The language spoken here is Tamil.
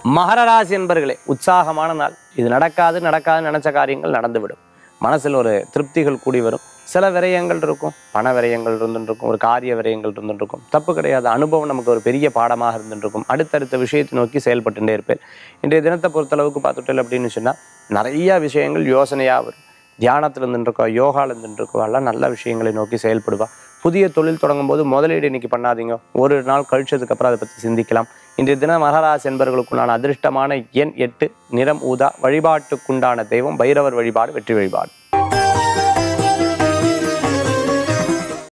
மகர ராசி என்பர்களே உற்சாகமான நாள் இது நடக்காது நடக்காது நினைச்ச காரியங்கள் நடந்துவிடும் மனசில் ஒரு திருப்திகள் கூடி வரும் சில விரயங்கள் இருக்கும் பண விரயங்கள் இருந்துருக்கும் ஒரு காரிய விரயங்கள் இருந்துருக்கும் தப்பு கிடையாது அனுபவம் நமக்கு ஒரு பெரிய பாடமாக இருந்துருக்கும் அடுத்தடுத்த விஷயத்தை நோக்கி செயல்பட்டுட்டே இருப்பேன் இன்றைய தினத்தை பொறுத்தளவுக்கு பார்த்துட்டேன் அப்படின்னு சொன்னால் நிறைய விஷயங்கள் யோசனையாக வரும் தியானத்தில் இருந்துருக்கோம் யோகாவில் இருந்துருக்கோம் எல்லாம் நல்ல விஷயங்களை நோக்கி செயல்படுவா புதிய தொழில் தொடங்கும் போது முதலீடு இன்னைக்கு பண்ணாதீங்க ஒரு நாள் கழிச்சதுக்கு அப்புறம் அதை பற்றி சிந்திக்கலாம் இன்றைய தினம் மகராசி என்பவர்களுக்குண்டான அதிர்ஷ்டமான எண் எட்டு நிறம் ஊதா வழிபாட்டுக்குண்டான தெய்வம் பைரவர் வழிபாடு வெற்றி வழிபாடு